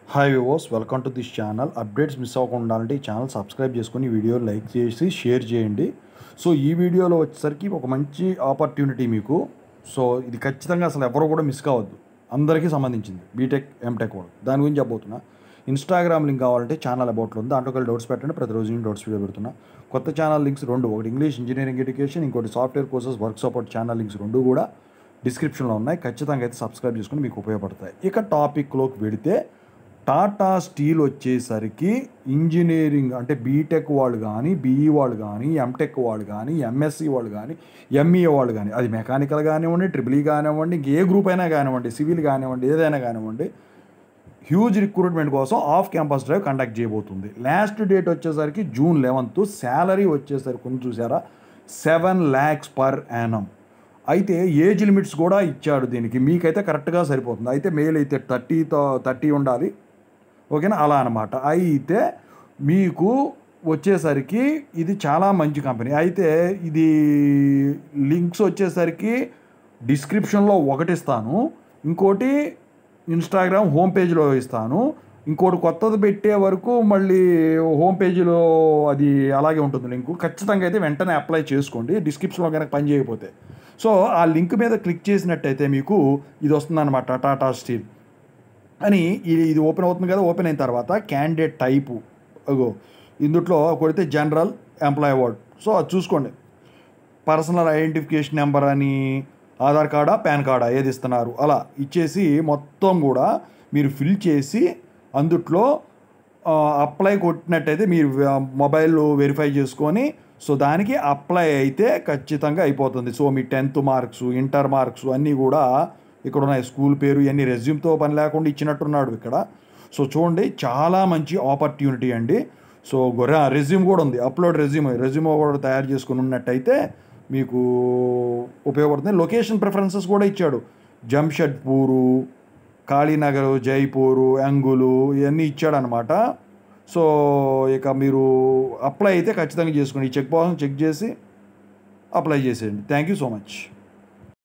hi viewers welcome to this channel updates miss అవ్వకుండా ఉండాలంటే ఈ ఛానల్ సబ్స్క్రైబ్ చేసుకొని వీడియో లైక్ చేసి షేర్ చేయండి సో ఈ వీడియోలో వచ్చేసరికి ఒక మంచి ఆపర్చునిటీ మీకు సో ఇది ఖచ్చితంగా అసలు ఎవరు కూడా మిస్ కావద్దు అందరికీ సంబంధించింది బీటెక్ ఎంటెక్ వాళ్ళు దాని గురించి చెప్పబోతున్నా ఇన్స్టాగ్రామ్ లింక్ కావాలంటే ఛానల్ అబౌట్లో ఉంది దాంట్లో కలిసి డౌట్స్ పెట్టండి ప్రతిరోజు నేను డౌట్స్ వీడియో పెడుతున్నా కొత్త ఛానల్ లింక్స్ రెండు ఒకటి ఇంగ్లీష్ ఇంజనీరింగ్ ఎడ్యుకేషన్ ఇంకోటి software courses work support channel links రెండు కూడా డిస్క్రిప్షన్లో ఉన్నాయి ఖచ్చితంగా అయితే సబ్స్క్రైబ్ చేసుకుని మీకు ఉపయోగపడతాయి ఇక టాపిక్లోకి వెడితే టాటా స్టీల్ వచ్చేసరికి ఇంజనీరింగ్ అంటే బీటెక్ వాళ్ళు కానీ బీఈ వాళ్ళు కానీ ఎంటెక్ వాళ్ళు కానీ ఎంఎస్సి వాళ్ళు కానీ ఎంఈఏ వాళ్ళు కానీ అది మెకానికల్ కానివ్వండి ట్రిపుల్ ఈ కానివ్వండి ఇంక ఏ గ్రూప్ అయినా కానివ్వండి సివిల్ కానివ్వండి ఏదైనా కానివ్వండి హ్యూజ్ రిక్రూట్మెంట్ కోసం ఆఫ్ క్యాంపస్ డ్రైవ్ కండక్ట్ చేయబోతుంది లాస్ట్ డేట్ వచ్చేసరికి జూన్ లెవెన్త్ శాలరీ వచ్చేసరికి కొంచెం చూసారా సెవెన్ ల్యాక్స్ పర్ యానం అయితే ఏజ్ లిమిట్స్ కూడా ఇచ్చాడు దీనికి మీకైతే కరెక్ట్గా సరిపోతుంది అయితే మేల్ అయితే థర్టీతో థర్టీ ఉండాలి ఓకేనా అలా అనమాట అయితే మీకు వచ్చేసరికి ఇది చాలా మంచి కంపెనీ అయితే ఇది లింక్స్ వచ్చేసరికి డిస్క్రిప్షన్లో ఒకటి ఇస్తాను ఇంకోటి ఇన్స్టాగ్రామ్ హోమ్ పేజ్లో ఇస్తాను ఇంకోటి కొత్తది పెట్టే వరకు మళ్ళీ హోమ్ పేజీలో అది అలాగే ఉంటుంది లింకు ఖచ్చితంగా అయితే వెంటనే అప్లై చేసుకోండి డిస్క్రిప్షన్లో కనుక పని చేయకపోతే సో ఆ లింక్ మీద క్లిక్ చేసినట్టయితే మీకు ఇది వస్తుందన్నమాట టాటా స్టీల్ అని ఇది ఇది ఓపెన్ అవుతుంది కదా ఓపెన్ అయిన తర్వాత క్యాండిడేట్ టైపు అగో ఇందుట్లో కొడితే జనరల్ ఎంప్లాయ్ వర్డ్ సో అది చూసుకోండి పర్సనల్ ఐడెంటిఫికేషన్ నెంబర్ అని ఆధార్ కార్డా పాన్ కార్డా ఏది ఇస్తున్నారు అలా ఇచ్చేసి మొత్తం కూడా మీరు ఫిల్ చేసి అందుట్లో అప్లై కొట్టినట్టయితే మీరు మొబైల్ వెరిఫై చేసుకొని సో దానికి అప్లై అయితే ఖచ్చితంగా అయిపోతుంది సో మీ టెన్త్ మార్క్స్ ఇంటర్ మార్క్స్ అన్నీ కూడా ఇక్కడ ఉన్నాయి స్కూల్ పేరు ఇవన్నీ రెజ్యూమ్తో పని లేకుండా ఇచ్చినట్టున్నాడు ఇక్కడ సో చూడండి చాలా మంచి ఆపర్చునిటీ అండి సో గొర్రె రెజ్యూమ్ కూడా ఉంది అప్లోడ్ రెజ్యూమ్ రెజ్యూమ్ కూడా తయారు చేసుకుని ఉన్నట్టయితే మీకు ఉపయోగపడుతుంది లొకేషన్ ప్రిఫరెన్సెస్ కూడా ఇచ్చాడు జంషెడ్పూరు కాళీనగర్ జైపూరు అంగులు ఇవన్నీ ఇచ్చాడనమాట సో ఇక మీరు అప్లై అయితే ఖచ్చితంగా చేసుకోండి ఈ చెక్ బాక్స్ చెక్ చేసి అప్లై చేసేయండి థ్యాంక్ యూ సో మచ్